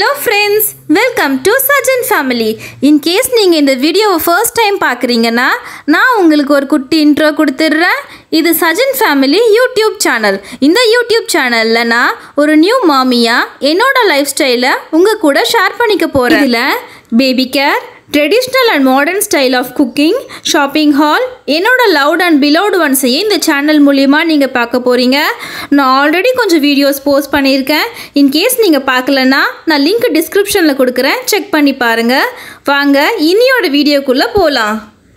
hello friends welcome to Sajan family in case நீங்கள் இந்த வீடியோவை ஃபர்ஸ்ட் டைம் பார்க்குறீங்கன்னா நான் உங்களுக்கு ஒரு குட்டி இன்ட்ரோ கொடுத்துட்றேன் இது சஜன் ஃபேமிலி யூடியூப் சேனல் இந்த யூடியூப் சேனலில் நான் ஒரு நியூ மாமியாக என்னோட லைஃப் ஸ்டைலை உங்கள் கூட ஷேர் பண்ணிக்க போகிறேன் இதில் baby care traditional and modern style of cooking shopping haul என்னோட லவுட் அண்ட் பிலவுட் ஒன்ஸையும் இந்த சேனல் மூலிமா நீங்கள் பார்க்க போகிறீங்க நான் ஆல்ரெடி கொஞ்சம் வீடியோஸ் போஸ்ட் பண்ணியிருக்கேன் இன்கேஸ் நீங்கள் பார்க்கலன்னா நான் லிங்க் டிஸ்கிரிப்ஷனில் கொடுக்குறேன் செக் பண்ணி பாருங்கள் வாங்க இன்னியோட வீடியோக்குள்ளே போகலாம்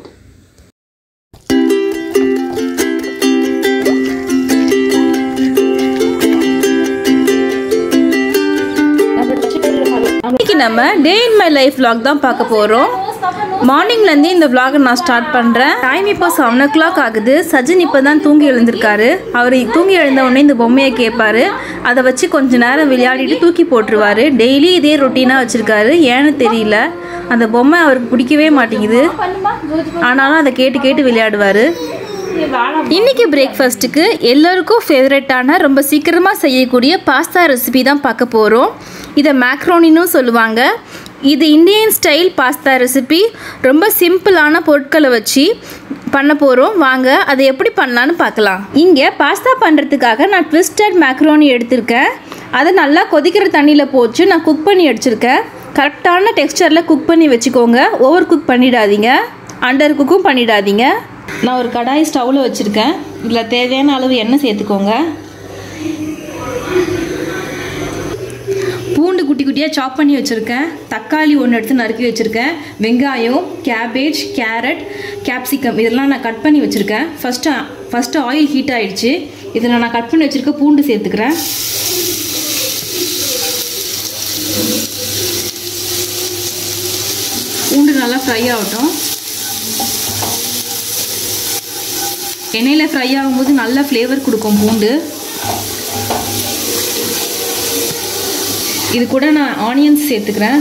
இன்னைக்கு நம்ம day in my life vlog தான் பார்க்க போகிறோம் மார்னிங்லேருந்தே இந்த vlog நான் ஸ்டார்ட் பண்ணுறேன் டைம் இப்போ செவன் ஓ கிளாக் ஆகுது சஜின் இப்போ தான் தூங்கி எழுந்திருக்காரு அவர் தூங்கி எழுந்த உடனே இந்த பொம்மையை கேட்பாரு அதை வச்சு கொஞ்ச நேரம் விளையாடிட்டு தூக்கி போட்டுருவாரு டெய்லி இதே ரொட்டீனாக வச்சுருக்காரு ஏன்னு தெரியல அந்த பொம்மை அவருக்கு பிடிக்கவே மாட்டேங்குது ஆனாலும் அதை கேட்டு கேட்டு விளையாடுவார் இன்னைக்கு பிரேக்ஃபாஸ்ட்டுக்கு எல்லாருக்கும் ஃபேவரட்டான ரொம்ப சீக்கிரமாக செய்யக்கூடிய பாஸ்தா ரெசிபி தான் பார்க்க போகிறோம் இதை மேக்ரோனின்னு சொல்லுவாங்க இது இந்தியன் ஸ்டைல் பாஸ்தா ரெசிபி ரொம்ப சிம்பிளான பொருட்களை வச்சு பண்ண போகிறோம் வாங்க அதை எப்படி பண்ணலான்னு பார்க்கலாம் இங்கே பாஸ்தா பண்ணுறதுக்காக நான் ட்விஸ்டட் மேக்ரோனி எடுத்திருக்கேன் அதை நல்லா கொதிக்கிற தண்ணியில் போச்சு நான் குக் பண்ணி அடிச்சிருக்கேன் கரெக்டான டெக்ஸ்டரில் குக் பண்ணி வச்சுக்கோங்க ஓவர் குக் பண்ணிடாதீங்க அண்டர் குக்கும் பண்ணிடாதீங்க நான் ஒரு கடாய் ஸ்டவ்வில் வச்சுருக்கேன் இதில் தேவையான அளவு எண்ணெய் சேர்த்துக்கோங்க பூண்டு குட்டி குட்டியாக சாப் பண்ணி வச்சுருக்கேன் தக்காளி ஒன்று எடுத்து நறுக்கி வச்சுருக்கேன் வெங்காயம் கேபேஜ் கேரட் கேப்சிகம் இதெல்லாம் நான் கட் பண்ணி வச்சுருக்கேன் ஃபஸ்ட்டு ஃபஸ்ட்டு ஆயில் ஹீட் ஆகிடுச்சு இதில் நான் கட் பண்ணி வச்சுருக்க பூண்டு சேர்த்துக்கிறேன் பூண்டு நல்லா ஃப்ரை ஆகட்டும் எண்ணெயில் ஃப்ரை ஆகும்போது நல்ல ஃப்ளேவர் கொடுக்கும் பூண்டு இது கூட நான் ஆனியன்ஸ் சேர்த்துக்கிறேன்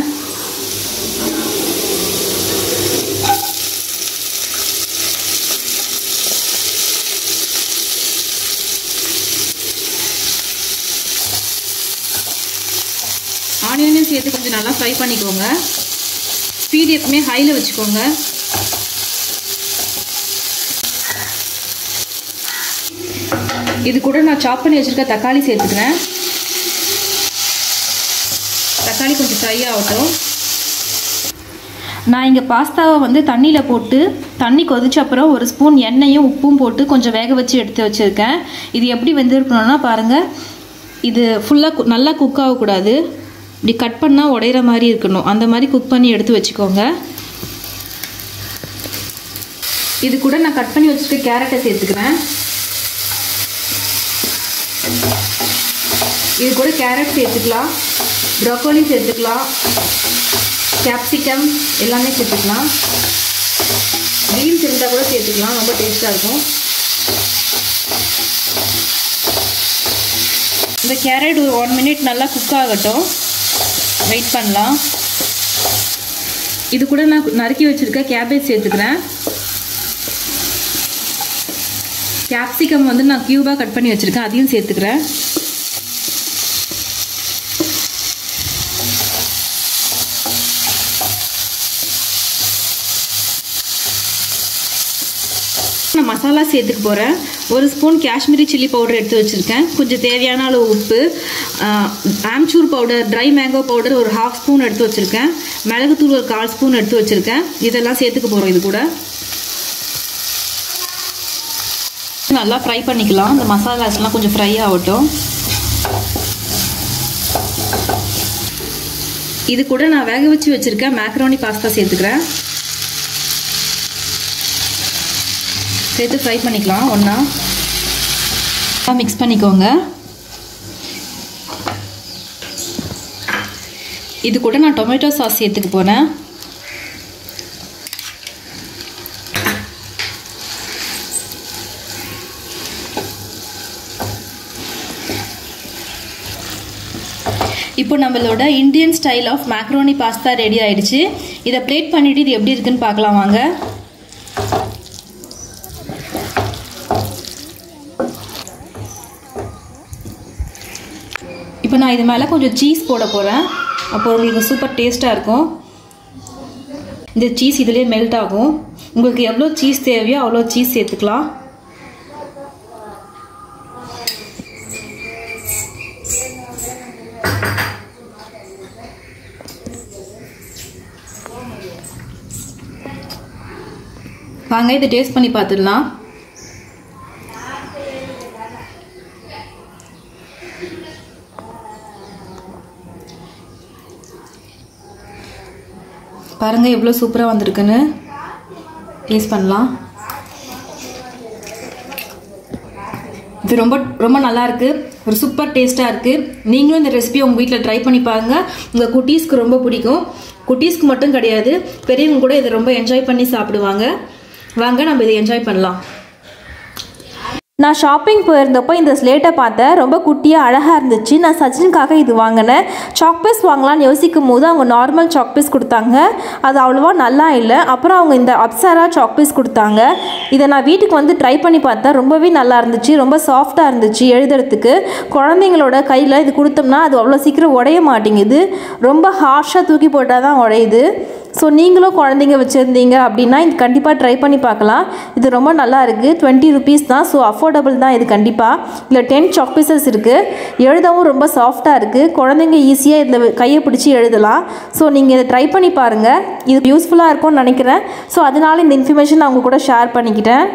ஆனியனையும் சேர்த்து கொஞ்சம் நல்லா ஃப்ரை பண்ணிக்கோங்க ஸ்பீட் எப்பவுமே ஹையில் வச்சுக்கோங்க இது கூட நான் சாப் பண்ணி வச்சுருக்க தக்காளி சேர்த்துக்கிறேன் தக்காளி கொஞ்சம் ஃப்ரை ஆகட்டும் நான் இங்கே பாஸ்தாவை வந்து தண்ணியில் போட்டு தண்ணி கொதிச்ச அப்புறம் ஒரு ஸ்பூன் எண்ணெயும் உப்பும் போட்டு கொஞ்சம் வேக வச்சு எடுத்து வச்சுருக்கேன் இது எப்படி வெந்திருக்கணும்னா பாருங்கள் இது ஃபுல்லாக நல்லா குக் ஆகக்கூடாது இப்படி கட் பண்ணால் உடையிற மாதிரி இருக்கணும் அந்த மாதிரி குக் பண்ணி எடுத்து வச்சுக்கோங்க இது கூட நான் கட் பண்ணி வச்சுருக்க கேரட்டை சேர்த்துக்கிறேன் இது கூட கேரட் சேர்த்துக்கலாம் ப்ரோக்கோலி சேர்த்துக்கலாம் கேப்சிகம் எல்லாமே சேர்த்துக்கலாம் பீன்ஸ் இருந்தால் கூட சேர்த்துக்கலாம் ரொம்ப டேஸ்ட்டாக இருக்கும் இந்த கேரட் ஒரு ஒன் மினிட் நல்லா குக் ஆகட்டும் வெயிட் பண்ணலாம் இது கூட நான் நறுக்கி வச்சுருக்க கேபேஜ் சேர்த்துக்கிறேன் கேப்சிகம் வந்து நான் க்யூபாக கட் பண்ணி வச்சுருக்கேன் அதையும் சேர்த்துக்கிறேன் நான் மசாலா சேர்த்துக்க போகிறேன் ஒரு ஸ்பூன் காஷ்மீரி சில்லி பவுடர் எடுத்து வச்சுருக்கேன் கொஞ்சம் தேவையான அளவு உப்பு amchur powder dry mango powder ஒரு ஹாஃப் ஸ்பூன் எடுத்து வச்சுருக்கேன் மிளகுத்தூள் ஒரு கால் ஸ்பூன் எடுத்து வச்சுருக்கேன் இதெல்லாம் சேர்த்துக்க போகிறோம் இது கூட நல்லா ஃப்ரை பண்ணிக்கலாம் இந்த மசாலாஸ்லாம் கொஞ்சம் ஃப்ரை ஆகட்டும் இது கூட நான் வேக வச்சு வச்சுருக்கேன் மேக்ரோனி பாஸ்தா சேர்த்துக்கிறேன் சேர்த்து ஃப்ரை பண்ணிக்கலாம் ஒன்றா மிக்ஸ் பண்ணிக்கோங்க இது கூட நான் டொமேட்டோ சாஸ் சேர்த்துக்க போகிறேன் இப்போ நம்மளோட Indian style of macaroni pasta ready ஆயிடுச்சு இதை பிளேட் பண்ணிவிட்டு இது எப்படி இருக்குன்னு பார்க்கலாம் வாங்க இப்போ நான் இது மேலே கொஞ்சம் சீஸ் போட போகிறேன் அப்போ உங்களுக்கு சூப்பர் டேஸ்ட்டாக இருக்கும் இந்த சீஸ் இதுலேயே மெல்ட் ஆகும் உங்களுக்கு எவ்வளோ சீஸ் தேவையோ அவ்வளோ சீஸ் சேர்த்துக்கலாம் வாங்க இதை டேஸ்ட் பண்ணி பார்த்துடலாம் பாருங்க எவ்வளோ சூப்பராக வந்திருக்குன்னு டேஸ்ட் பண்ணலாம் இது ரொம்ப ரொம்ப நல்லா இருக்கு ஒரு சூப்பர் டேஸ்ட்டாக இருக்கு நீங்களும் இந்த ரெசிபி உங்கள் வீட்டில் ட்ரை பண்ணி பாருங்க உங்கள் குட்டீஸ்க்கு ரொம்ப பிடிக்கும் குட்டீஸ்க்கு மட்டும் கிடையாது பெரியவங்க கூட இதை ரொம்ப என்ஜாய் பண்ணி சாப்பிடுவாங்க வாங்க நம்ம இதை என்ஜாய் பண்ணலாம் நான் ஷாப்பிங் போயிருந்தப்போ இந்த ஸ்லேட்டை பார்த்தேன் ரொம்ப குட்டியாக அழகாக இருந்துச்சு நான் சச்சினுக்காக இது வாங்கினேன் சாக் பீஸ் வாங்கலாம்னு யோசிக்கும் போது அவங்க நார்மல் சாக் பீஸ் கொடுத்தாங்க அது அவ்வளோவா நல்லா இல்லை அப்புறம் அவங்க இந்த அப்சரா சாக் பீஸ் கொடுத்தாங்க இதை நான் வீட்டுக்கு வந்து ட்ரை பண்ணி பார்த்தேன் ரொம்பவே நல்லா இருந்துச்சு ரொம்ப சாஃப்டாக இருந்துச்சு எழுதுறதுக்கு குழந்தைங்களோட கையில் இது கொடுத்தோம்னா அது அவ்வளோ சீக்கிரம் உடைய மாட்டேங்குது ரொம்ப ஹார்ஷாக தூக்கி போட்டால் தான் உடையுது ஸோ நீங்களும் குழந்தைங்க வச்சுருந்தீங்க அப்படின்னா இது கண்டிப்பாக ட்ரை பண்ணி பார்க்கலாம் இது ரொம்ப நல்லா இருக்குது டுவெண்ட்டி ருபீஸ் தான் ஸோ அஃபோர்டபுள் தான் இது கண்டிப்பாக இதில் டென் சாக் பீசஸ் இருக்குது எழுதவும் ரொம்ப சாஃப்டாக இருக்குது குழந்தைங்க ஈஸியாக இதில் கையை பிடிச்சி எழுதலாம் ஸோ நீங்கள் இதை ட்ரை பண்ணி பாருங்கள் இது யூஸ்ஃபுல்லாக இருக்கும்னு நினைக்கிறேன் ஸோ அதனால இந்த இன்ஃபர்மேஷன் நான் உங்கள் கூட ஷேர் பண்ணிக்கிட்டேன்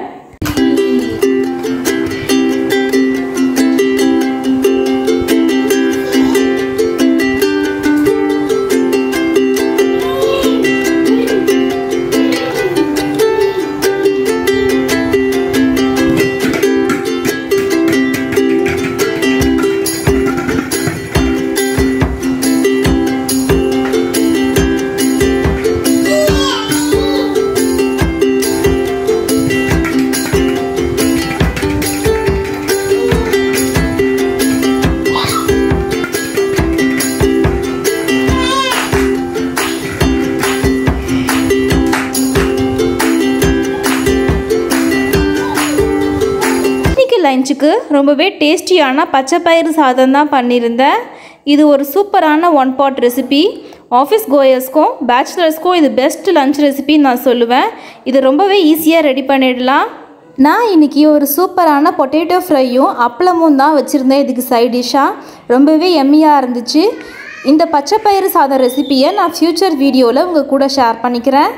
இன்னைக்கு லஞ்சுக்கு ரொம்பவே டேஸ்டியான பச்சை பயிறு சாதம் தான் பண்ணியிருந்தேன் இது ஒரு சூப்பரான ஒன் பாட் ரெசிபி ஆஃபீஸ் கோயர்ஸ்க்கும் பேச்சுலர்ஸ்க்கும் இது பெஸ்ட் லஞ்ச் ரெசிபின்னு நான் சொல்லுவேன் இது ரொம்பவே ஈஸியாக ரெடி பண்ணிடலாம் நான் இன்றைக்கி ஒரு சூப்பரான பொட்டேட்டோ ஃப்ரையும் அப்பளமும் தான் வச்சுருந்தேன் இதுக்கு சைட் டிஷ்ஷாக ரொம்பவே எம்மியாக இருந்துச்சு இந்த பச்சை பயிறு சாதம் ரெசிபியை நான் ஃப்யூச்சர் வீடியோவில் உங்கள் கூட ஷேர் பண்ணிக்கிறேன்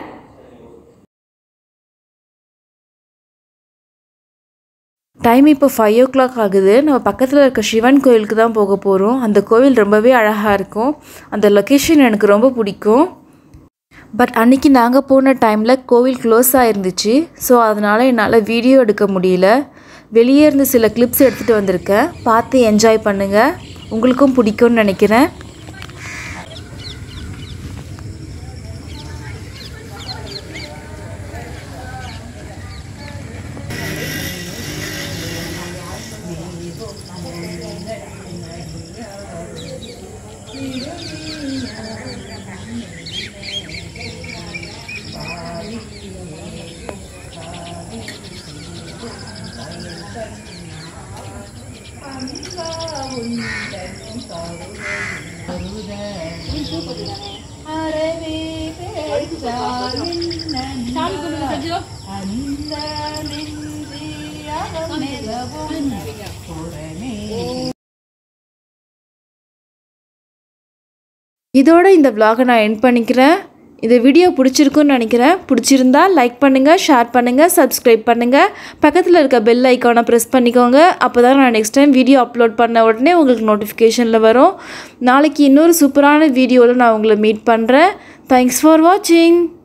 டைம் இப்போ ஃபைவ் ஓ கிளாக் ஆகுது நம்ம பக்கத்தில் இருக்க சிவன் கோயிலுக்கு தான் போக போகிறோம் அந்த கோவில் ரொம்பவே அழகாக இருக்கும் அந்த லொக்கேஷன் எனக்கு ரொம்ப பிடிக்கும் பட் அன்றைக்கி நாங்கள் போன டைமில் கோவில் க்ளோஸ் ஆயிருந்துச்சு ஸோ அதனால் என்னால் வீடியோ எடுக்க முடியல வெளியே இருந்து சில கிளிப்ஸ் எடுத்துகிட்டு வந்திருக்கேன் பார்த்து என்ஜாய் பண்ணுங்கள் உங்களுக்கும் பிடிக்கும்னு நினைக்கிறேன் இதோட இந்த vlog-அ நான் எண்ட் பண்ணிக்கிறேன் இந்த வீடியோ பிடிச்சிருக்குன்னு நினைக்கிறேன் பிடிச்சிருந்தா லைக் பண்ணுங்கள் ஷேர் பண்ணுங்கள் சப்ஸ்கிரைப் பண்ணுங்கள் பக்கத்தில் இருக்க பெல் ஐக்கானை ப்ரெஸ் பண்ணிக்கோங்க அப்போ தான் நான் நெக்ஸ்ட் டைம் வீடியோ அப்லோட் பண்ண உடனே உங்களுக்கு நோட்டிஃபிகேஷனில் வரும் நாளைக்கு இன்னொரு சூப்பரான வீடியோவில் நான் உங்களை மீட் பண்ணுறேன் தேங்க்ஸ் ஃபார் வாட்சிங்